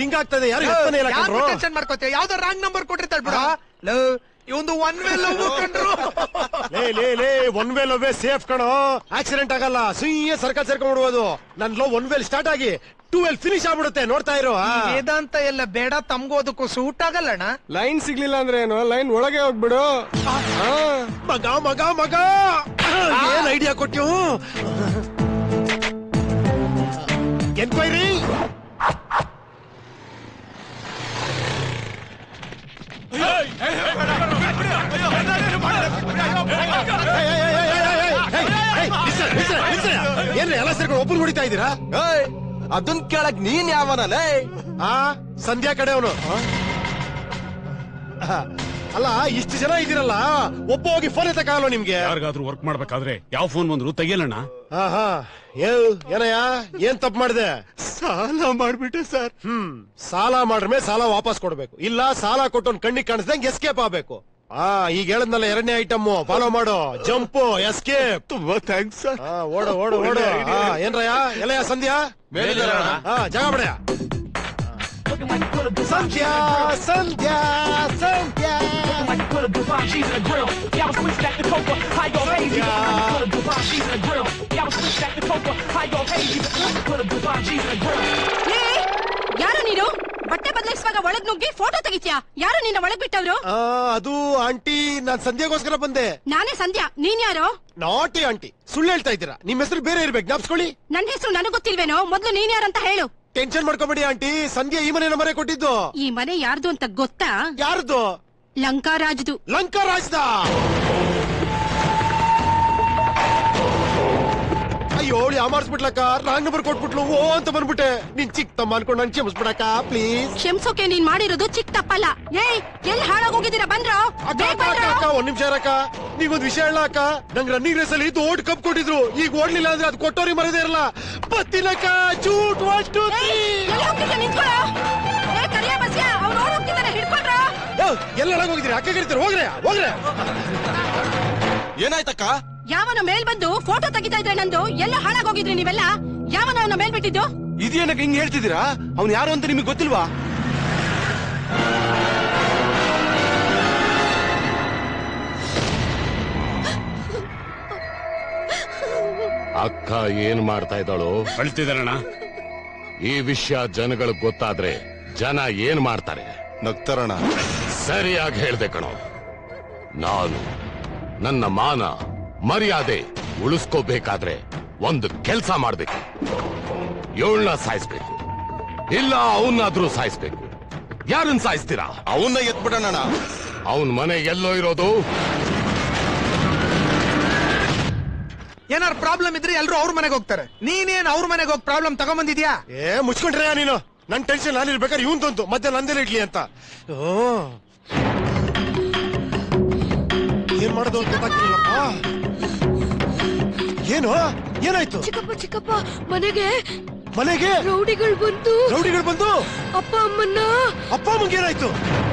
ಹಿಂಗ್ ಆಗ್ತದೆ ಯಾರು ಎತ್ತಾನೆ ಇಲ್ಲ ಕಣ್ರು ಟೆನ್ಷನ್ ಮಾಡ್ಕೋತೀಯ ಯಾವ್ದೋ ರಾಂಗ್ ನಂಬರ್ ಕೊಟ್ಟಿರ್ತಾಳ ಬಿಡ ಲೋ ಇವಂದು ಒನ್ ವೇ ಲವ್ ಕಂಡ್ರು ಲೇ ಲೇ ಲೇ ಒನ್ ವೇಲ್ ಒವ್ವೇ ಸೇಫ್ ಕಣೋ ಆಕ್ಸಿಡೆಂಟ್ ಆಗಲ್ಲ ಸುಯ್ಯ ಸರ್ಕಲ್ ಸೇರ್ಕೊಂಡ್ ಬಿಡ್ಬೋದು ನನ್ ಲೋ ಒನ್ ವೇಲ್ ಸ್ಟಾರ್ಟ್ ಆಗಿ ಟೂ ವೇಲ್ ಫಿನಿಶ್ ಆಗ್ಬಿಡುತ್ತೆ ನೋಡ್ತಾ ಇರೋ ಆ. ವೇದಾಂತ ಎಲ್ಲ ಬೇಡ ತಮ್ಗೂ ಅದಕ್ಕೂ ಸೂಟ್ ಆಗಲ್ಲಣ್ಣ ಲೈನ್ ಸಿಗ್ಲಿಲ್ಲ ಅಂದ್ರೆ ಏನು ಲೈನ್ ಒಳಗೆ ಹೋಗ್ಬಿಡು ಹಾ. ಮಗ ಮಗ ಮಗ ಏನ್ ಐಡಿಯಾ ಕೊಟ್ಯು ಎನ್ಕ್ವೈರಿ ಏನ್ರಿ ಎಲ್ಲ ಸೇರ್ಕೊಂಡು ಒಬ್ಬರು ಹೊಡಿತಾ ಇದ್ದೀರಾ ಏಯ್, ಅದನ್ ಕೇಳಕ್ ನೀನ್ ಯಾವನಲೇ ಆ ಸಂಧ್ಯಾ ಕಡೆ ಅವನು ಅಲ್ಲ ಇಷ್ಟು ಜನ ಇದ್ದೀರಲ್ಲ ಒಬ್ಬ ಹೋಗಿ ಫೋನ್ ಎತ್ತಕ್ಕಾಗಲ್ಲ ನಿಮ್ಗೆ ಯಾರಿಗಾದ್ರೂ ವರ್ಕ್ ಮಾಡ್ಬೇಕಾದ್ರೆ ಯಾವ ಫೋನ್ ಬಂದ್ರು ತೆಗಿಯಲ್ಲಣ್ಣ ಆಹಾ ಏ- ಏನಯ್ಯ ಏನ್ ತಪ್ಪು ಮಾಡಿದೆ ಸಾಲ ಮಾಡ್ಬಿಟ್ಟೆ ಸರ್ ಹ್ಮ್ ಸಾಲ ಮಾಡ್ರೆ ಸಾಲ ವಾಪಸ್ ಕೊಡ್ಬೇಕು ಇಲ್ಲ ಸಾಲ ಕೊಟ್ಟೊಂದ್ ಕಣ್ಣಿಗೆ ಕಾಣಿಸ್ದಂಗೆ ಎಸ್ಕೇಪ್ ಆಗ್ಬೇಕು ಆ ಈಗ ಹೇಳದ್ನಲ್ಲ ಎರಡನೇ ಐಟಮ್ ಫಾಲೋ ಮಾಡು ಜಂಪು ಎಸ್ಕೇಪ್ ತುಂಬಾ ಥ್ಯಾಂಕ್ಸ್ ಸರ್ ಆ, ಓಡು ಓಡು ಓಡು ಆ, ಏನ್ರಯ್ಯ ಎಲ್ಲಯ್ಯ ಸಂಧ್ಯಾ ಹಾ ಜಾಗ ಬಿಡಯ್ಯ ಸಂಧ್ಯಾ ಸಂಧ್ಯಾ ಸಂಧ್ಯಾ ಲೇ, ಯಾರು ನೀನು ಬಟ್ಟೆ ಬದಲಾಯಿಸುವಾಗ ಒಳಗ್ ನುಗ್ಗಿ ಫೋಟೋ ತೆಗಿತ್ಯಾ ಯಾರು ನಿನ್ನ ಒಳಗ್ ಬಿಟ್ಟವ್ರು ಆ, ಅದು ಆಂಟಿ ನಾನ್ ಸಂಧ್ಯಾಗೋಸ್ಕರ ಬಂದೆ ನಾನೇ ಸಂಧ್ಯಾ ನೀನ್ ಯಾರು ನಾಟಿ ಆಂಟಿ ಸುಳ್ಳು ಹೇಳ್ತಾ ಇದ್ದೀರಾ ನಿಮ್ ಹೆಸರು ಬೇರೆ ಇರ್ಬೇಕು ಜ್ಞಾಪಿಸ್ಕೊಳ್ಳಿ ನನ್ ಹೆಸರು ನನಗ್ ಗೊತ್ತಿಲ್ವೇನೋ ಮೊದ್ಲು ನೀನ್ ಯಾರಂತ ಹೇಳು ಟೆನ್ಷನ್ ಮಾಡ್ಕೊಬೇಡಿ ಆಂಟಿ ಸಂಧ್ಯಾ ಈ ಮನೆ ಮರೆ ಕೊಟ್ಟಿದ್ದು ಈ ಮನೆ ಯಾರ್ದು ಅಂತ ಗೊತ್ತಾ ಯಾರ್ದು ಲಂಕಾರಾಜ್ದು ಲಂಕಾ ರಾಜ್ದ ಅಯ್ಯೋ ಯಾಮಾರ್ಸ್ಬಿಟ್ಲಕ್ಕ ರಾಂಗ್ ನಂಬರ್ ಕೊಟ್ಬಿಟ್ಲು ಓ ಅಂತ ಬಂದ್ಬಿಟ್ಟೆ ನಿನ್ ಚಿಕ್ಕ ತಮ್ಮ ಅನ್ಕೊಂಡು ನನ್ ಕ್ಷಮಿಸ್ಬಿಡಕ್ಕ ಪ್ಲೀಸ್ ಕ್ಷಮ್ಸೋಕೆ ನೀನ್ ಮಾಡಿರೋದು ಚಿಕ್ಕ ತಪ್ಪಲ್ಲ ಏಯ್ ಎಲ್ಲಿ ಹಾಳಾಗೋಗಿದ್ದೀರಾ ಬಂದ್ರೋ ಅಕ್ಕ ಬೇಗ ಅಕ್ಕ ಅಕ್ಕ, ಬಂದ್ರೋ ಅಕ್ಕ ಒಂದ್ ನಿಮಿಷ ಇರಕ್ಕ ನೀಗೊಂದ್ ವಿಷಯ ಹೇಳ ಅಕ್ಕ ನಂಗ್ ರನ್ನಿಂಗ್ ರೇಸ್ ಅಲ್ಲಿ ದೊಡ್ಡ ಕಪ್ ಕೊಟ್ಟಿದ್ರು ಈಗ ಓಡ್ಲಿಲ್ಲ ಅಂದ್ರೆ ಅದು ಕೊಟ್ಟೋರಿ ಮರದೇ ಇರಲ್ಲ ಬತ್ತಿನಕ್ಕ ಚೂಟ್ ಒನ್ ಟೂ ಏಯ್, ಎಲ್ಲಿ ಹೋಗ್ತಿದ್ಯಾ ನಿಂತ್ಕೊಳ್ಳೋ ಏ ಕರಿಯ ಬಸ್ಯ ಅವ್ನು ಓಡ್ ಹೋಗ್ತಿದ್ದಾನೆ ಹಿಡ್ಕೊಳ್ರೋ ಎಲ್ಲ ಹೋಗಿದ್ರಿ ಅಕ್ಕ ಕರಿತೀರಿ ಹೋಗ್ರೆ ಹೋಗ್ರೆ ಏನಾಯ್ತಕ್ಕ ಯಾವನ ಮೇಲ್ ಬಂದು ಫೋಟೋ ತೆಗಿತಾ ಇದ್ರೆ ನಂದು ಎಲ್ಲ ಹಾಳಾಗೋಗಿದ್ರಿ ನೀವೆಲ್ಲ ಯಾವನ ಅವನ ಮೇಲ್ ಬಿಟ್ಟಿದ್ದು ಇದೇನಕ್ಕೆ ಹಿಂಗ್ ಹೇಳ್ತಿದ್ದೀರಾ ಅವ್ನ್ ಯಾರು ಅಂತ ನಿಮಗೆ ಗೊತ್ತಿಲ್ವಾ ಅಕ್ಕ ಏನ್ ಮಾಡ್ತಾ ಇದ್ದಾಳು ಅಳ್ತಿದಾರಣ್ಣ ಈ ವಿಷಯ ಜನಗಳಿಗೆ ಗೊತ್ತಾದ್ರೆ ಜನ ಏನ್ ಮಾಡ್ತಾರೆ ನಗ್ತಾರಣ ಸರಿಯಾಗಿ ಹೇಳ್ದೆ ಕಣೋ ನಾನು ನನ್ನ ಮಾನ ಮರ್ಯಾದೆ ಉಳಿಸ್ಕೋಬೇಕಾದ್ರೆ ಒಂದು ಕೆಲ್ಸ ಮಾಡ್ಬೇಕು ಇವಳನ್ನ ಸಾಯಿಸ್ಬೇಕು ಇಲ್ಲ ಅವನ್ನಾದ್ರೂ ಸಾಯಿಸ್ಬೇಕು ಯಾರನ್ನ ಸಾಯಿಸ್ತೀರಾ ಅವನ್ನ ಎತ್ಬಿಡೋಣ ಅವನ್ ಮನೆ ಎಲ್ಲೋ ಇರೋದು ಏನಾರು ಪ್ರಾಬ್ಲಮ್ ಇದ್ರೆ ಎಲ್ರು ಅವ್ರ ಮನೆಗೆ ಹೋಗ್ತಾರೆ ನೀನೇನ್ ಅವ್ರ ಮನೆಗೆ ಹೋಗಿ ಪ್ರಾಬ್ಲಮ್ ತಗೊಂಬಂದಿದ್ಯಾ ಏ ಮುಚ್ಕೊಂಡ್ರೆ ನೀನು ನನ್ ಟೆನ್ಷನ್ ನಾನು ಇರ್ಬೇಕಾದ್ರೆ ಇವನ್ ತಂತು ಮತ್ತೆ ನಂದೇನೆ ಇಡ್ಲಿ ಅಂತ ಓ. ಏನ್ ಮಾಡೋದು ಅಂತ ಗೊತ್ತಾಗ್ತಿಲ್ಲಪ್ಪ ಏನು ಏನಾಯ್ತು ಚಿಕ್ಕಪ್ಪ ಚಿಕ್ಕಪ್ಪ ಮನೆಗೆ ಮನೆಗೆ ರೌಡಿಗಳು ಬಂದು ರೌಡಿಗಳು ಬಂದು ಅಪ್ಪ ಅಮ್ಮನ್ನ ಅಪ್ಪ ಅಮ್ಮಂಗೆ ಏನಾಯ್ತು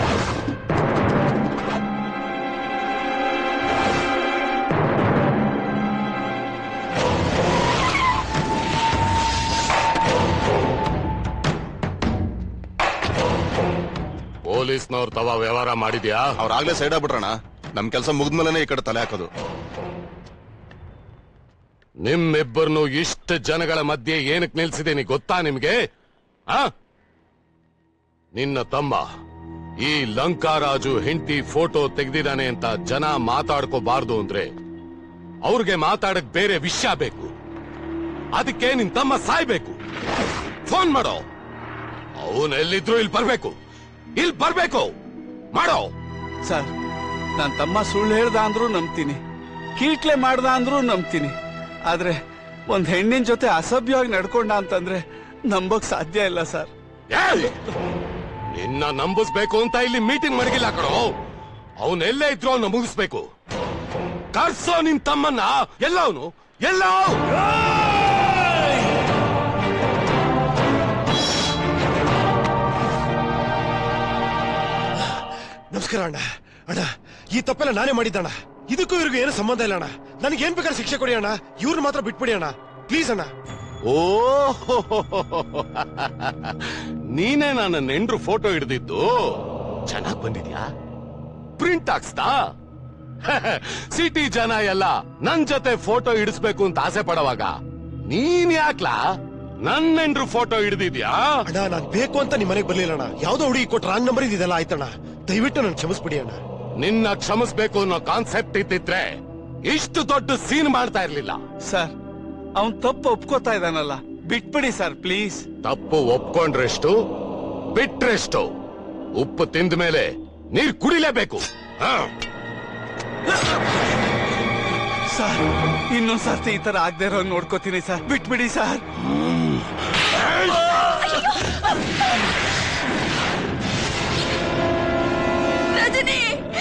ಪೊಲೀಸ್ನವ್ರ ತವ ವ್ಯವಹಾರ ಮಾಡಿದ್ಯಾ ಅವ್ರಾಗ್ಲೇ ಸೈಡ್ ಆಗ್ಬಿಟ್ರಣ ನಮ್ ಕೆಲಸ ಮುಗಿದ್ಮೇಲೆ ಈ ಕಡೆ ತಲೆ ಹಾಕೋದು ನಿಮ್ಮಿಬ್ಬರನ್ನು ಇಷ್ಟು ಜನಗಳ ಮಧ್ಯೆ ಏನಕ್ಕೆ ನಿಲ್ಸಿದ್ದೀನಿ ಗೊತ್ತಾ ನಿಮ್ಗೆ ಆ ನಿನ್ನ ತಮ್ಮ ಈ ಲಂಕಾರಾಜು ಹೆಂಡತಿ ಫೋಟೋ ತೆಗ್ದಿದ್ದಾನೆ ಅಂತ ಜನ ಮಾತಾಡ್ಕೋಬಾರ್ದು ಅಂದ್ರೆ ಅವ್ರಿಗೆ ಮಾತಾಡಕ್ ಬೇರೆ ವಿಷಯ ಬೇಕು ಅದಕ್ಕೆ ನಿನ್ ತಮ್ಮ ಸಾಯ್ಬೇಕು ಫೋನ್ ಮಾಡೋ ಅವನ್ ಎಲ್ಲಿದ್ರು ಇಲ್ಲಿ ಬರ್ಬೇಕು ಇಲ್ಲಿ ಬರ್ಬೇಕು ಮಾಡೋ ಸರ್ ನನ್ ತಮ್ಮ ಸುಳ್ಳು ಹೇಳ್ದ ಅಂದ್ರೂ ನಂಬ್ತೀನಿ ಕೀಟ್ಲೆ ಮಾಡ್ದ ಅಂದ್ರೂ ನಂಬ್ತೀನಿ ಆದ್ರೆ ಒಂದ್ ಹೆಣ್ಣಿನ ಜೊತೆ ಅಸಭ್ಯವಾಗಿ ನಡ್ಕೊಂಡ ಅಂತಂದ್ರೆ ನಂಬಕ್ ಸಾಧ್ಯ ಇಲ್ಲ ಸರ್ ಏಯ್! ನಿನ್ನ ನಂಬಿಸ್ಬೇಕು ಅಂತ ಇಲ್ಲಿ ಮೀಟಿಂಗ್ ಮಡಗಿಲ್ಲ ಕಣೋ ಅವನ್ ಎಲ್ಲೇ ಇದ್ರು ಅವನ್ನ ಮುಗಿಸ್ಬೇಕು ಕರ್ಸೋ ನಿನ್ ತಮ್ಮನ್ನ ಎಲ್ಲ ಅವನು ಎಲ್ಲ ನಮಸ್ಕಾರ ಅಣ್ಣ ಅಣ್ಣ ಈ ತಪ್ಪೆಲ್ಲ ನಾನೇ ಮಾಡಿದ್ದಣ್ಣ ಇದಕ್ಕೂ ಇವ್ರಿಗೂ ಏನು ಸಂಬಂಧ ಇಲ್ಲ ಅಣ್ಣ ನನಗೆ ಏನ್ ಬೇಕಾದ್ರೆ ಶಿಕ್ಷೆ ಕೊಡಿ ಅಣ್ಣ ಇವ್ರನ್ನ ಮಾತ್ರ ಬಿಟ್ಬಿಡಿ ಅಣ್ಣ ಪ್ಲೀಸ್ ಅಣ್ಣ ಓ ನೀನೇ ನನ್ನ ನೆಂಡ್ರು ಫೋಟೋ ಹಿಡ್ದಿದ್ದು ಚೆನ್ನಾಗ್ ಬಂದಿದ್ಯಾ ಪ್ರಿಂಟ್ ಹಾಕ್ಸ್ತಾ ಸಿಟಿ ಜನ ಎಲ್ಲ ನನ್ ಜೊತೆ ಫೋಟೋ ಹಿಡಿಸ್ಬೇಕು ಅಂತ ಆಸೆ ಪಡವಾಗ ನೀನ್ ಯಾಕ್ಲಾ ನನ್ ನೆಂಡ್ರು ಫೋಟೋ ಹಿಡ್ದಿದ್ಯಾ ಅಣ್ಣ ನಾನ್ ಬೇಕು ಅಂತ ನಿಮ್ ಮನೆಗೆ ಬರ್ಲಿಲ್ಲ ಅಣ್ಣ ಯಾವ್ದೋ ಹುಡುಗಿ ಕೊಟ್ಟು ರಾಂಗ್ ನಂಬರ್ ಇದೆಲ್ಲ ಆಯ್ತಣ್ಣ ದಯವಿಟ್ಟು ನನ್ ಕ್ಷಮಿಸ್ಬಿಡಿ ಅಣ್ಣ ನಿನ್ನ ಕ್ಷಮಿಸ್ಬೇಕು ಅನ್ನೋ ಕಾನ್ಸೆಪ್ಟ್ ಇದ್ದಿದ್ರೆ ಇಷ್ಟು ದೊಡ್ಡ ಸೀನ್ ಮಾಡ್ತಾ ಇರ್ಲಿಲ್ಲ ಸರ್ ಅವನ್ ತಪ್ಪು ಒಪ್ಕೋತಾ ಇದ್ದಾನಲ್ಲ ಬಿಟ್ಬಿಡಿ ಸರ್ ಪ್ಲೀಸ್ ತಪ್ಪು ಒಪ್ಕೊಂಡ್ರೆಷ್ಟು ಬಿಟ್ರೆಷ್ಟು ಉಪ್ಪು ತಿಂದ ಮೇಲೆ ನೀರ್ ಕುಡಿಲೇಬೇಕು ಹಾ ಸರ್ ಇನ್ನೊಂದ್ ಸರ್ತಿ ಈ ತರ ಆಗದೆ ಇರೋ ನೋಡ್ಕೋತೀನಿ ಸರ್ ಬಿಟ್ಬಿಡಿ ಸರ್ ರಜನಿ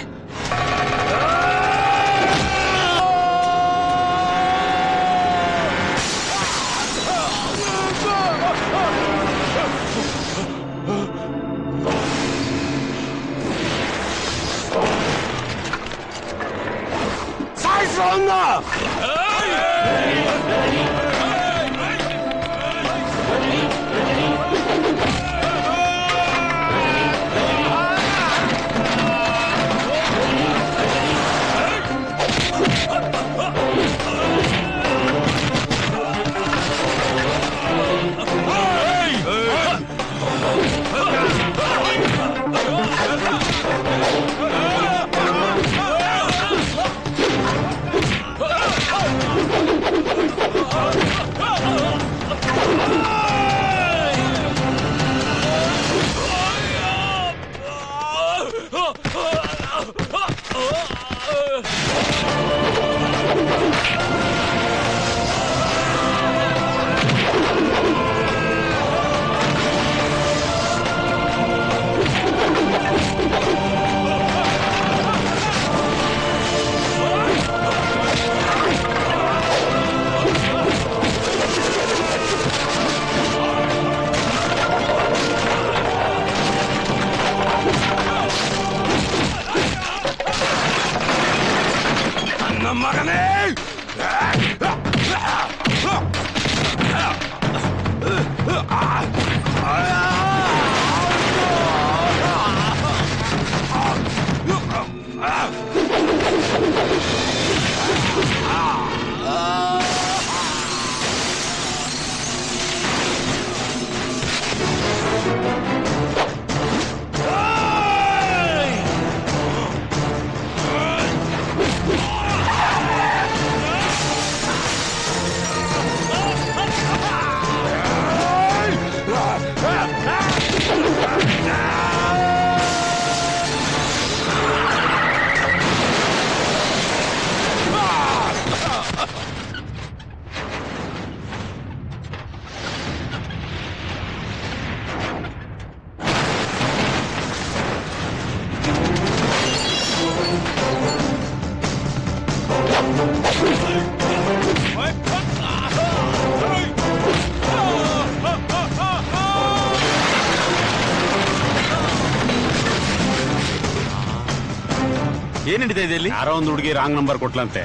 ಏನ್ ನಡೀತಾ ಇದೆ ಇಲ್ಲಿ ಯಾರೋ ಒಂದು ಹುಡುಗಿ ರಾಂಗ್ ನಂಬರ್ ಕೊಟ್ಲಂತೆ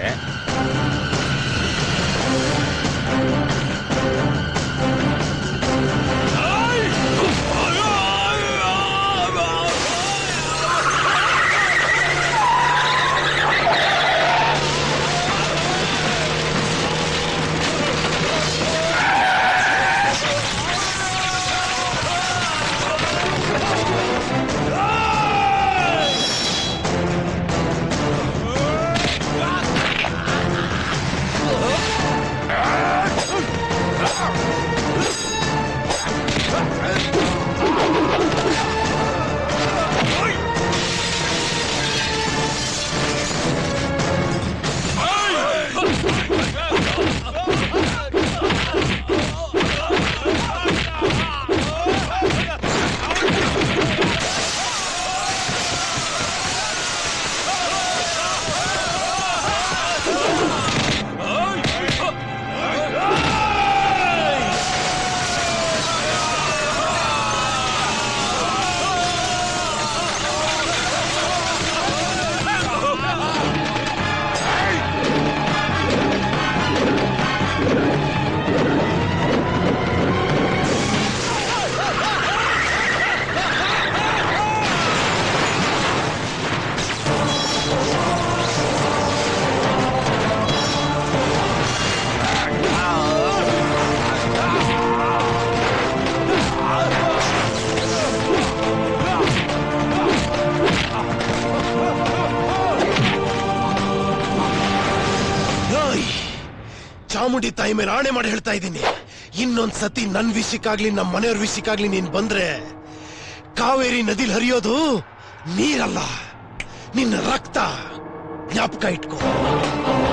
ಚಾಮುಂಡಿ ತಾಯಿ ಮೇಲೆ ಆಣೆ ಮಾಡಿ ಹೇಳ್ತಾ ಇದ್ದೀನಿ ಇನ್ನೊಂದ್ ಸತಿ ನನ್ ವಿಷಯಕ್ಕಾಗ್ಲಿ ನಮ್ಮ ಮನೆಯವ್ರ ವಿಷಯಕ್ಕಾಗ್ಲಿ ನೀನ್ ಬಂದ್ರೆ ಕಾವೇರಿ ನದಿಲ್ ಹರಿಯೋದು ನೀರಲ್ಲ ನಿನ್ನ ರಕ್ತ ಜ್ಞಾಪಕ ಇಟ್ಕೋ